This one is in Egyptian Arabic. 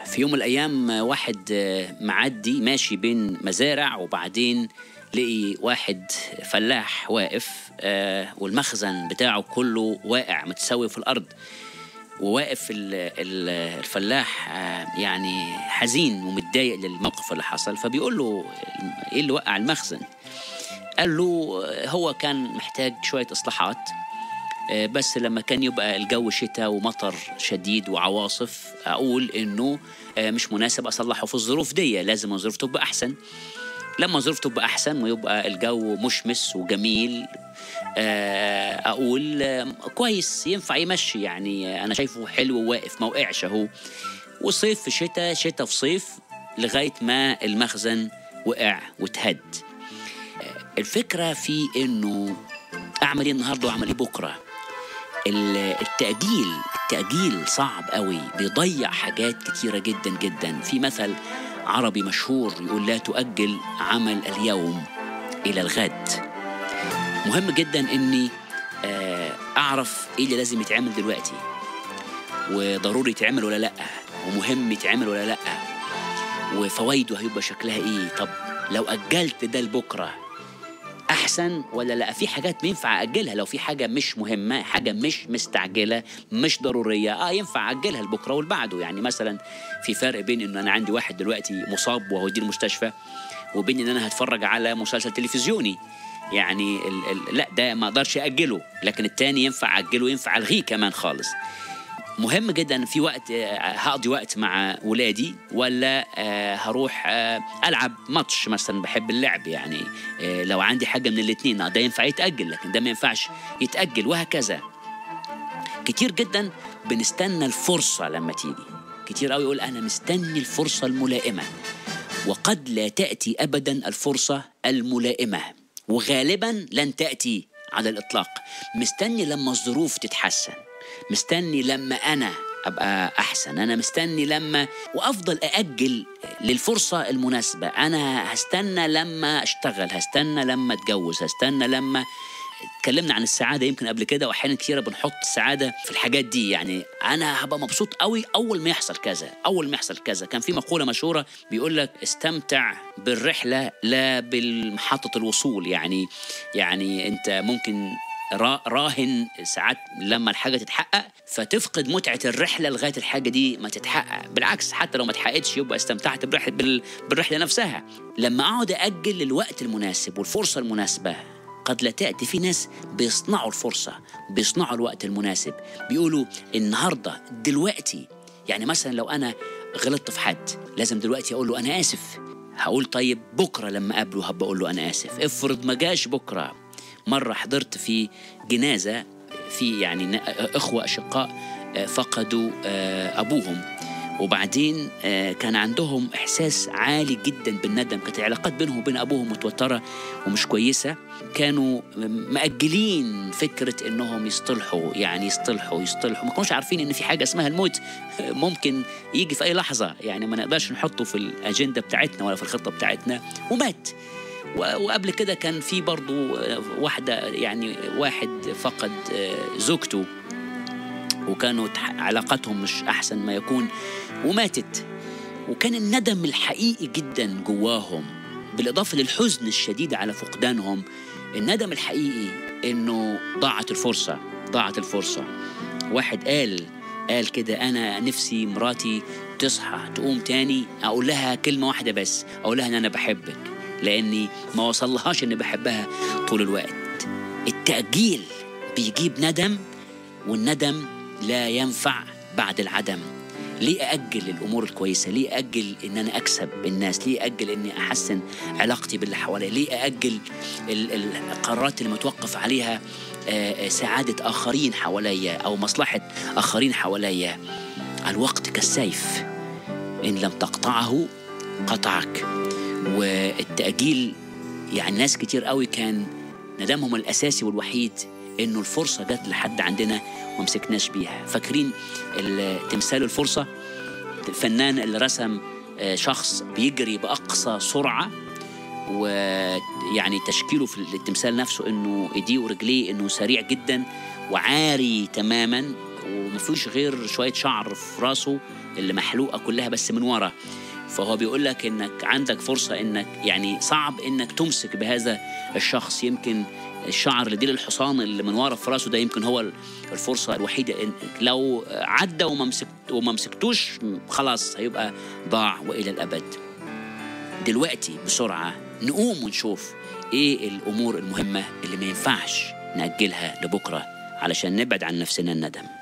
في يوم من الأيام واحد معدي ماشي بين مزارع وبعدين لقي واحد فلاح واقف آه، والمخزن بتاعه كله واقع متسوي في الأرض وواقف ال- ال- الفلاح آه، يعني حزين ومتضايق للموقف اللي حصل فبيقول له ايه اللي وقع المخزن قال له آه، هو كان محتاج شوية إصلاحات آه، بس لما كان يبقى الجو شتاء ومطر شديد وعواصف أقول إنه آه، مش مناسب أصلحه في الظروف دي لازم الظروف تبقى أحسن لما الظروف تبقى أحسن ويبقى الجو مشمس وجميل آه، أقول آه، كويس ينفع يمشي يعني أنا شايفه حلو واقف ما وقعش أهو وصيف في شتاء شتاء في صيف لغاية ما المخزن وقع واتهد الفكرة في إنه أعمل إيه النهاردة وأعمل إيه بكرة ال- التأجيل التأجيل صعب قوي بيضيع حاجات كتيرة جدا جدا في مثل عربي مشهور يقول لا تؤجل عمل اليوم إلى الغد مهم جدا إني آه، أعرف إيه اللي لازم يتعمل دلوقتي وضروري يتعمل ولا لأ ومهم يتعمل ولا لأ وفوائده هيبقى شكلها إيه طب لو أجلت ده لبكرة احسن ولا لا في حاجات ينفع اجلها لو في حاجه مش مهمه حاجه مش مستعجله مش ضروريه اه ينفع اجلها لبكره والبعده يعني مثلا في فرق بين ان انا عندي واحد دلوقتي مصاب وهوديه المستشفى وبين ان انا هتفرج على مسلسل تلفزيوني يعني ال ال لا ده ما اقدرش اجله لكن التاني ينفع اجله ينفع الغيه كمان خالص مهم جدا في وقت آه، هقضي وقت مع ولادي ولا آه، هروح آه، العب ماتش مثلا بحب اللعب يعني آه، لو عندي حاجه من الاثنين ده ينفع يتاجل لكن ده ما ينفعش يتاجل وهكذا كتير جدا بنستنى الفرصه لما تيجي كتير قوي يقول انا مستني الفرصه الملائمه وقد لا تاتي ابدا الفرصه الملائمه وغالبا لن تاتي على الاطلاق مستني لما الظروف تتحسن مستني لما انا ابقى احسن انا مستني لما وافضل ااجل للفرصه المناسبه انا هستنى لما اشتغل هستنى لما اتجوز هستنى لما اتكلمنا عن السعادة يمكن قبل كده وأحيانا كثيرة بنحط السعادة في الحاجات دي يعني أنا هبقى مبسوط قوي أول ما يحصل كذا أول ما يحصل كذا كان في مقولة مشهورة بيقول لك استمتع بالرحلة لا بالمحطة الوصول يعني يعني أنت ممكن را- راهن ساعات لما الحاجة تتحقق فتفقد متعة الرحلة لغاية الحاجة دي ما تتحقق بالعكس حتى لو ما اتحققتش يبقى استمتعت بالرحلة, بال- بالرحلة نفسها لما أقعد أجل للوقت المناسب والفرصة المناسبة قد لا تأتي في ناس بيصنعوا الفرصة بيصنعوا الوقت المناسب بيقولوا النهاردة دلوقتي يعني مثلا لو أنا غلطت في حد لازم دلوقتي أقول له أنا آسف هقول طيب بكرة لما أقابله هبقى أقول له أنا آسف افرض ما جاش بكرة مرة حضرت في جنازة في يعني ن- إخوة أشقاء آه، فقدوا آه، أبوهم وبعدين آه، كان عندهم إحساس عالي جدا بالندم كانت العلاقات بينهم وبين أبوهم متوترة ومش كويسة كانوا مأجلين فكرة إنهم يصطلحوا يعني يصطلحوا يصطلحوا ما كانوش عارفين إن في حاجة اسمها الموت ممكن يجي في أي لحظة يعني ما نقدرش نحطه في الأجندة بتاعتنا ولا في الخطة بتاعتنا ومات و- وقبل كده كان في برضو آه، واحدة يعني واحد فقد آه، زوجته وكانوا تح- علاقتهم مش أحسن ما يكون وماتت وكان الندم الحقيقي جدا جواهم بالإضافة للحزن الشديد على فقدانهم الندم الحقيقي إنه ضاعت الفرصة ضاعت الفرصة واحد قال قال كده أنا نفسي مراتي تصحى تقوم تاني أقول لها كلمة واحدة بس أقول لها إن أنا بحبك لأني ما وصلهاش إني بحبها طول الوقت التأجيل بيجيب ندم والندم لا ينفع بعد العدم ليه أأجل الأمور الكويسة ليه أأجل إن أنا أكسب الناس ليه أأجل إني أحسن علاقتي باللي حواليا ليه أأجل ال- ال- القرارات اللي متوقف عليها آه، آه، سعادة آخرين حواليا أو مصلحة آخرين حواليا الوقت كالسيف إن لم تقطعه قطعك والتأجيل يعني ناس كتير قوي كان ندمهم الأساسي والوحيد إنه الفرصة جت لحد عندنا وما مسكناش بيها فاكرين ال- تمثال الفرصة الفنان اللي رسم آه، شخص بيجري بأقصى سرعة ويعني تشكيله في التمثال نفسه انه ايديه ورجليه انه سريع جدا وعاري تماما ومفيش غير شويه شعر في راسه اللي محلوقه كلها بس من ورا فهو بيقول لك انك عندك فرصه انك يعني صعب انك تمسك بهذا الشخص يمكن الشعر اللي دي الحصان اللي من ورا في راسه ده يمكن هو الفرصه الوحيده إن لو عدى وما مسكت وما مسكتوش خلاص هيبقى ضاع والى الابد دلوقتي بسرعه نقوم ونشوف ايه الامور المهمه اللي ما ينفعش ناجلها لبكره علشان نبعد عن نفسنا الندم